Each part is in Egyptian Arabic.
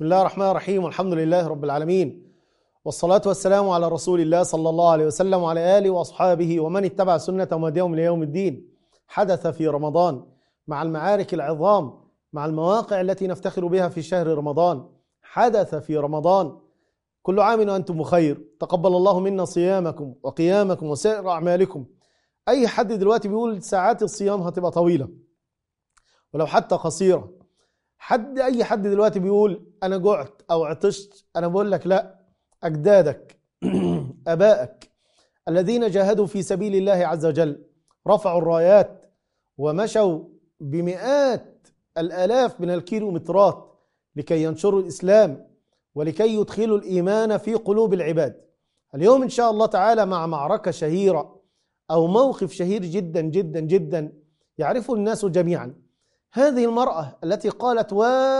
الله الرحمن الرحيم والحمد لله رب العالمين والصلاة والسلام على رسول الله صلى الله عليه وسلم وعلى آله وأصحابه ومن اتبع سنة ومديهم ليوم الدين حدث في رمضان مع المعارك العظام مع المواقع التي نفتخر بها في شهر رمضان حدث في رمضان كل عام وأنتم بخير تقبل الله منا صيامكم وقيامكم وسائر أعمالكم أي حد دلوقتي بيقول ساعات الصيام هتبقى طويلة ولو حتى قصيرة حد أي حد دلوقتي بيقول أنا جعت أو عطشت أنا بقول لك لا أجدادك أبائك الذين جاهدوا في سبيل الله عز وجل رفعوا الرايات ومشوا بمئات الآلاف من الكيلومترات لكي ينشروا الإسلام ولكي يدخلوا الإيمان في قلوب العباد اليوم إن شاء الله تعالى مع معركة شهيرة أو موقف شهير جدا جدا جدا يعرفه الناس جميعا هذه المرأة التي قالت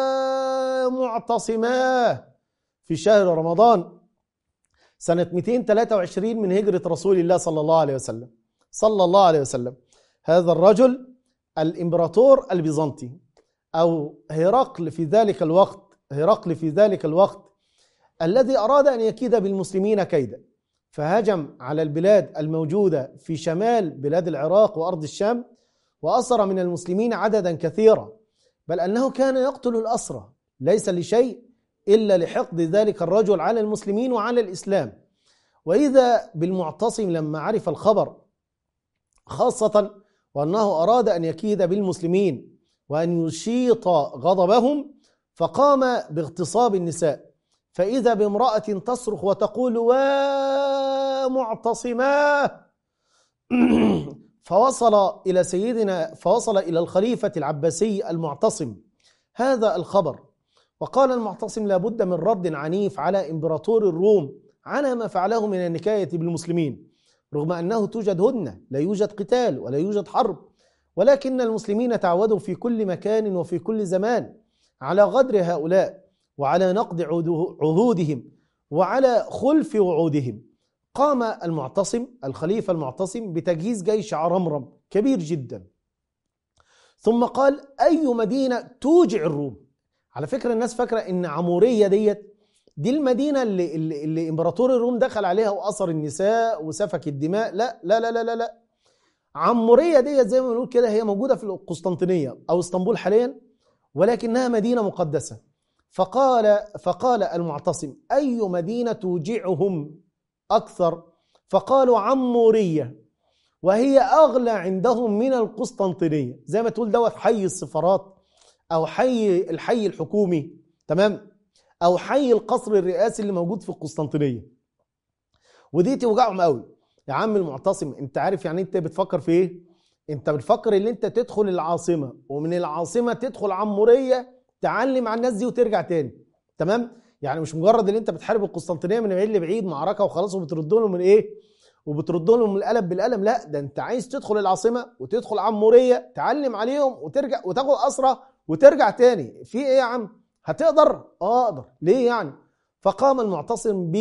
ومعتصماه في شهر رمضان سنة 223 من هجرة رسول الله صلى الله عليه وسلم صلى الله عليه وسلم هذا الرجل الإمبراطور البيزنطي أو هرقل في ذلك الوقت هرقل في ذلك الوقت الذي أراد أن يكيد بالمسلمين كيدا فهجم على البلاد الموجودة في شمال بلاد العراق وأرض الشام وأسر من المسلمين عددا كثيرا بل أنه كان يقتل الأسرى ليس لشيء إلا لحقد ذلك الرجل على المسلمين وعلى الإسلام وإذا بالمعتصم لما عرف الخبر خاصة وأنه أراد أن يكيد بالمسلمين وأن يشيط غضبهم فقام باغتصاب النساء فإذا بامرأة تصرخ وتقول ومعتصماه فوصل إلى سيدنا فوصل إلى الخليفة العباسي المعتصم هذا الخبر وقال المعتصم لابد من رد عنيف على إمبراطور الروم على ما فعله من النكاية بالمسلمين رغم أنه توجد هدنة لا يوجد قتال ولا يوجد حرب ولكن المسلمين تعودوا في كل مكان وفي كل زمان على غدر هؤلاء وعلى نقض عهودهم وعلى خلف وعودهم قام المعتصم الخليفة المعتصم بتجهيز جيش عرمرم كبير جدا ثم قال أي مدينة توجع الروم على فكرة الناس فاكرة إن عمورية ديت دي المدينة اللي, اللي, اللي إمبراطور الروم دخل عليها وأسر النساء وسفك الدماء لا لا لا لا لا, لا. عمورية ديت زي ما بنقول كده هي موجودة في القسطنطينية أو اسطنبول حاليا ولكنها مدينة مقدسة فقال فقال المعتصم أي مدينة توجعهم أكثر فقالوا عمورية وهي أغلى عندهم من القسطنطينية زي ما تقول دوت حي السفارات أو حي الحي الحكومي تمام أو حي القصر الرئاسي اللي موجود في القسطنطينية ودي توجعهم قوي يا عم المعتصم انت عارف يعني انت بتفكر في ايه انت بتفكر ان انت تدخل العاصمة ومن العاصمة تدخل عمورية تعلم على الناس دي وترجع تاني تمام يعني مش مجرد ان انت بتحارب القسطنطينيه من بعيد لبعيد معركه وخلاص وبترد لهم من ايه وبترد لهم القلم بالقلم لا ده انت عايز تدخل العاصمه وتدخل عموريه تعلم عليهم وترجع وتاخد اسرى وترجع تاني في ايه يا عم هتقدر اه اقدر ليه يعني فقام المعتصم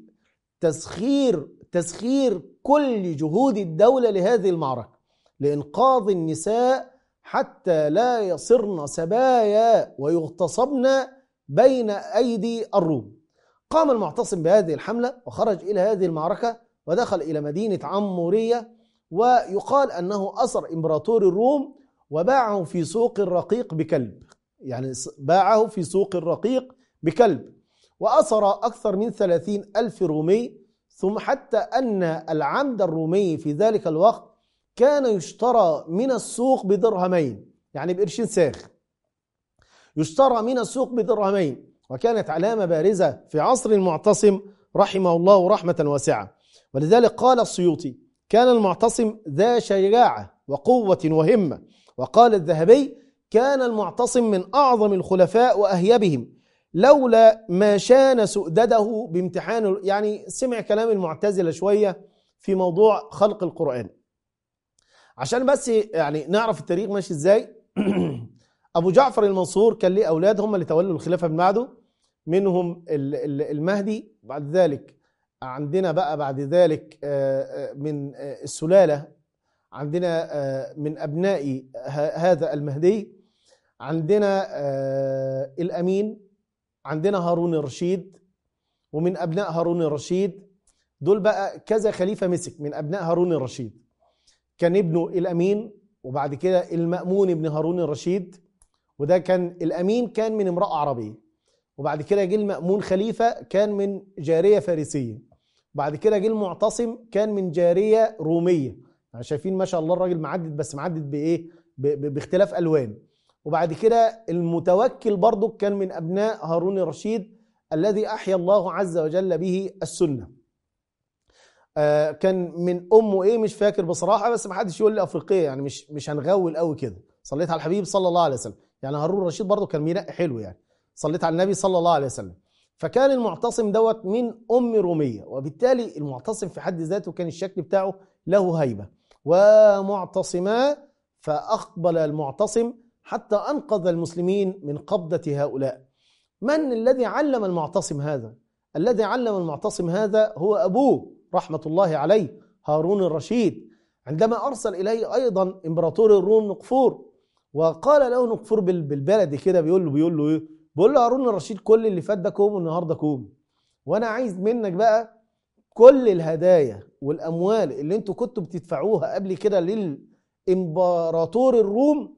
بتسخير تسخير كل جهود الدوله لهذه المعركه لانقاذ النساء حتى لا يصرن سبايا ويغتصبن بين أيدي الروم قام المعتصم بهذه الحملة وخرج إلى هذه المعركة ودخل إلى مدينة عمورية ويقال أنه أسر إمبراطور الروم وباعه في سوق الرقيق بكلب يعني باعه في سوق الرقيق بكلب وأسر أكثر من ثلاثين ألف رومي ثم حتى أن العمد الرومي في ذلك الوقت كان يشترى من السوق بدرهمين يعني بقرشين ساخ يشترى من السوق بدرهمين وكانت علامة بارزة في عصر المعتصم رحمه الله رحمة واسعة ولذلك قال السيوطي كان المعتصم ذا شجاعة وقوة وهمة وقال الذهبي كان المعتصم من أعظم الخلفاء وأهيبهم لولا ما شان سؤدده بامتحان يعني سمع كلام المعتزلة شوية في موضوع خلق القرآن عشان بس يعني نعرف التاريخ ماشي ازاي ابو جعفر المنصور كان ليه اولاد هم اللي تولوا الخلافه من بعده منهم المهدي بعد ذلك عندنا بقى بعد ذلك من السلاله عندنا من ابناء هذا المهدي عندنا الامين عندنا هارون الرشيد ومن أبناء هارون الرشيد دول بقى كذا خليفة مسك من أبناء هارون الرشيد كان ابنه الأمين وبعد كده المأمون ابن هارون الرشيد وده كان الأمين كان من امرأة عربية وبعد كده جه المأمون خليفة كان من جارية فارسية بعد كده جه المعتصم كان من جارية رومية يعني شايفين ما شاء الله الراجل معدد بس معدد بإيه ب- ب- باختلاف ألوان وبعد كده المتوكل برضو كان من أبناء هارون الرشيد الذي أحيا الله عز وجل به السنة آه، كان من امه ايه مش فاكر بصراحه بس ما حدش يقول لي افريقيه يعني مش مش هنغول قوي كده صليت على الحبيب صلى الله عليه وسلم يعني هارون الرشيد برضه كان ميناء حلو يعني صليت على النبي صلى الله عليه وسلم فكان المعتصم دوت من ام روميه وبالتالي المعتصم في حد ذاته كان الشكل بتاعه له هيبه ومعتصما فاقبل المعتصم حتى انقذ المسلمين من قبضه هؤلاء من الذي علم المعتصم هذا الذي علم المعتصم هذا هو ابوه رحمه الله عليه هارون الرشيد عندما ارسل اليه ايضا امبراطور الروم نقفور وقال له نقفور بال- بالبلدي كده بيقول له بيقول له ايه بيقول له هارون الرشيد كل اللي فات ده كوم والنهارده كوم وانا عايز منك بقى كل الهدايا والاموال اللي انتوا كنتوا بتدفعوها قبل كده للامبراطور الروم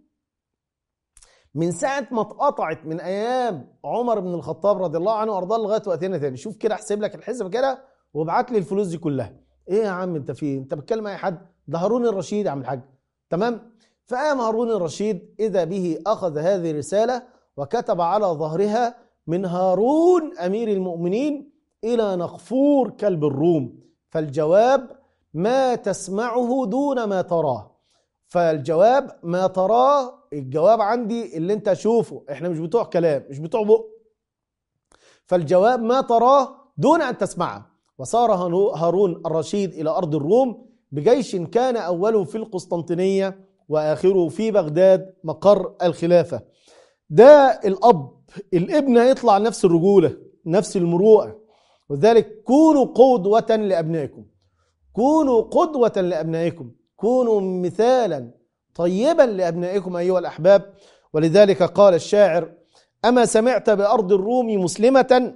من ساعة ما اتقطعت من أيام عمر بن الخطاب رضي الله عنه وأرضاه لغاية وقتنا تاني شوف كده احسب لك الحسبة كده وابعت لي الفلوس دي كلها إيه يا عم أنت في إيه؟ أنت بتكلم أي حد ده هارون الرشيد يا عم الحاج تمام فقام هارون الرشيد إذا به أخذ هذه الرسالة وكتب على ظهرها من هارون أمير المؤمنين إلى نقفور كلب الروم فالجواب ما تسمعه دون ما تراه فالجواب ما تراه الجواب عندي اللي انت شوفه احنا مش بتوع كلام مش بتوع بق فالجواب ما تراه دون ان تسمعه وصار هنو- هارون الرشيد الى ارض الروم بجيش كان اوله في القسطنطينيه واخره في بغداد مقر الخلافه ده الاب الابن هيطلع نفس الرجوله نفس المروءه وذلك كونوا قدوه لابنائكم كونوا قدوه لابنائكم كونوا مثالا طيبا لابنائكم ايها الاحباب ولذلك قال الشاعر اما سمعت بارض الروم مسلمه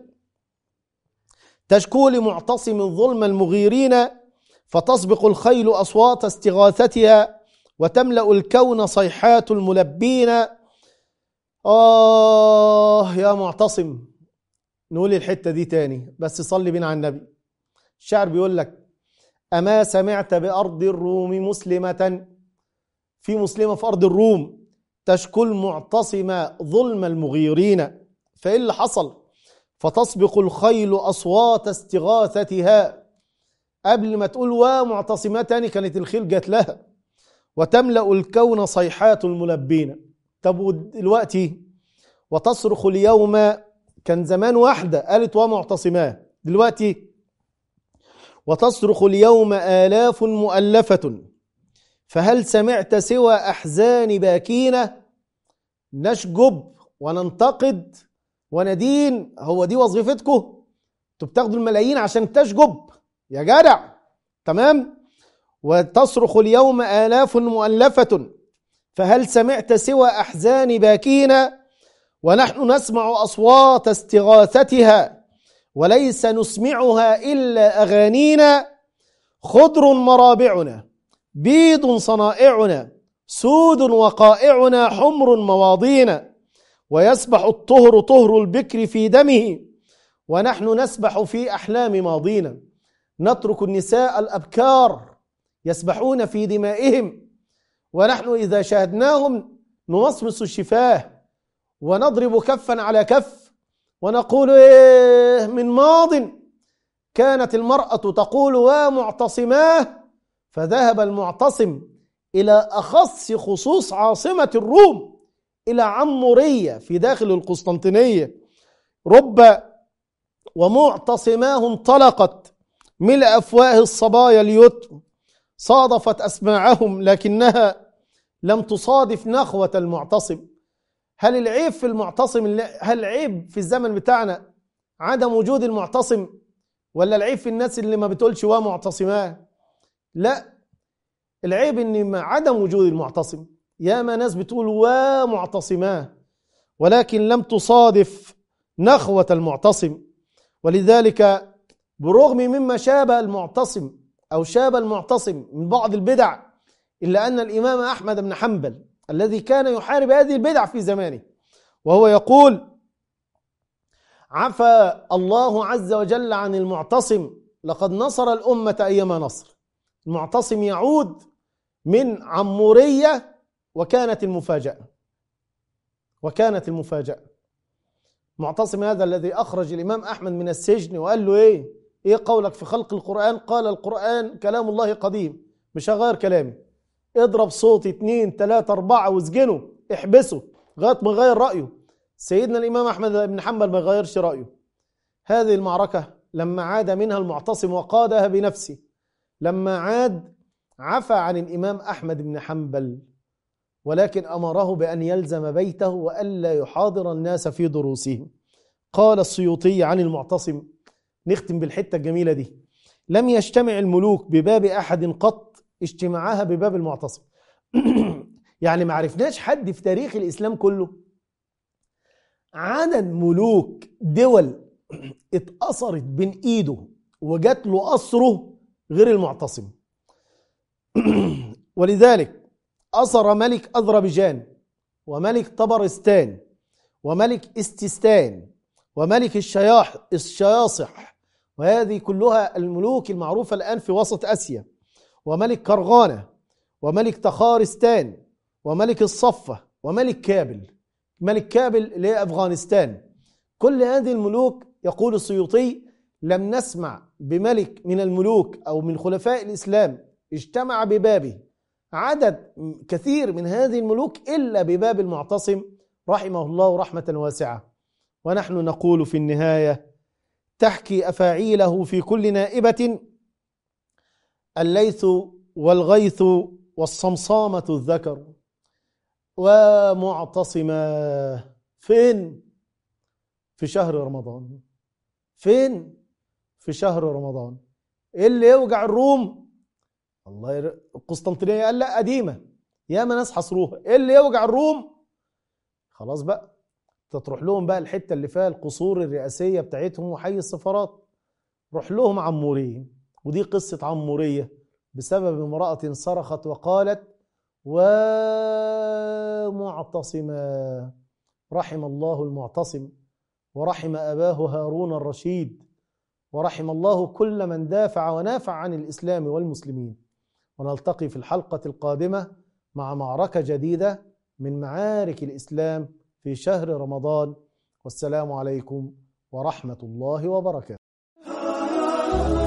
تشكو لمعتصم ظلم المغيرين فتصبق الخيل اصوات استغاثتها وتملا الكون صيحات الملبين اه يا معتصم نقول الحته دي تاني بس صلي بينا على النبي الشاعر بيقول لك اما سمعت بارض الروم مسلمه في مسلمه في ارض الروم تشكو المعتصم ظلم المغيرين فايه اللي حصل فتصبق الخيل اصوات استغاثتها قبل ما تقول ومعتصمة تاني كانت الخيل جات لها وتملا الكون صيحات الملبين طب ودلوقتي وتصرخ اليوم كان زمان واحده قالت ومعتصماه دلوقتي وتصرخ اليوم آلاف مؤلفة فهل سمعت سوى أحزان باكينة نشجب وننتقد وندين هو دي وظيفتكم انتوا بتاخدوا الملايين عشان تشجب يا جدع تمام وتصرخ اليوم آلاف مؤلفة فهل سمعت سوى أحزان باكينة ونحن نسمع أصوات استغاثتها وليس نسمعها إلا أغانينا خضر مرابعنا بيض صنائعنا سود وقائعنا حمر مواضينا ويسبح الطهر طهر البكر في دمه ونحن نسبح في أحلام ماضينا نترك النساء الأبكار يسبحون في دمائهم ونحن إذا شاهدناهم نمصمص الشفاه ونضرب كفا على كف ونقول إيه من ماض كانت المرأة تقول ومعتصماه فذهب المعتصم إلى أخص خصوص عاصمة الروم إلى عمورية في داخل القسطنطينية رب ومعتصماه انطلقت ملء أفواه الصبايا اليتم صادفت أسماعهم لكنها لم تصادف نخوة المعتصم هل العيب في المعتصم هل العيب في الزمن بتاعنا عدم وجود المعتصم ولا العيب في الناس اللي ما بتقولش ومعتصماه لا العيب ان عدم وجود المعتصم ياما ناس بتقول ومعتصماه ولكن لم تصادف نخوة المعتصم ولذلك برغم مما شابه المعتصم أو شاب المعتصم من بعض البدع إلا أن الإمام أحمد بن حنبل الذي كان يحارب هذه البدع في زمانه وهو يقول عفى الله عز وجل عن المعتصم لقد نصر الأمة أيما نصر المعتصم يعود من عمورية وكانت المفاجأة وكانت المفاجأة معتصم هذا الذي أخرج الإمام أحمد من السجن وقال له إيه إيه قولك في خلق القرآن قال القرآن كلام الله قديم مش هغير كلامي اضرب صوت اتنين تلاتة أربعة واسجنه احبسه لغاية ما يغير رأيه سيدنا الإمام أحمد بن حنبل ما يغيرش رأيه هذه المعركة لما عاد منها المعتصم وقادها بنفسه لما عاد عفى عن الإمام أحمد بن حنبل ولكن أمره بأن يلزم بيته وألا يحاضر الناس في دروسهم قال السيوطي عن المعتصم نختم بالحتة الجميلة دي لم يجتمع الملوك بباب أحد قط اجتماعها بباب المعتصم يعني ما عرفناش حد في تاريخ الإسلام كله عدد ملوك دول اتأثرت بين إيده وجات له أسره غير المعتصم ولذلك أسر ملك أذربيجان وملك طبرستان وملك استستان وملك الشياح الشياصح وهذه كلها الملوك المعروفة الآن في وسط آسيا وملك كرغانة وملك تخارستان وملك الصفة وملك كابل ملك كابل اللي هي أفغانستان كل هذه الملوك يقول السيوطي لم نسمع بملك من الملوك أو من خلفاء الإسلام اجتمع ببابه عدد كثير من هذه الملوك إلا بباب المعتصم رحمه الله رحمة واسعة ونحن نقول في النهاية تحكي أفاعيله في كل نائبة الليث والغيث والصمصامة الذكر ومعتصما فين في شهر رمضان فين في شهر رمضان ايه اللي يوجع الروم الله ير... القسطنطينيه قال لا قديمه ياما ناس حصروها ايه اللي يوجع الروم خلاص بقى تروح لهم بقى الحته اللي فيها القصور الرئاسيه بتاعتهم وحي السفارات روح لهم عموريين ودي قصه عموريه بسبب امراه صرخت وقالت ومعتصما رحم الله المعتصم ورحم اباه هارون الرشيد ورحم الله كل من دافع ونافع عن الاسلام والمسلمين ونلتقي في الحلقه القادمه مع معركه جديده من معارك الاسلام في شهر رمضان والسلام عليكم ورحمه الله وبركاته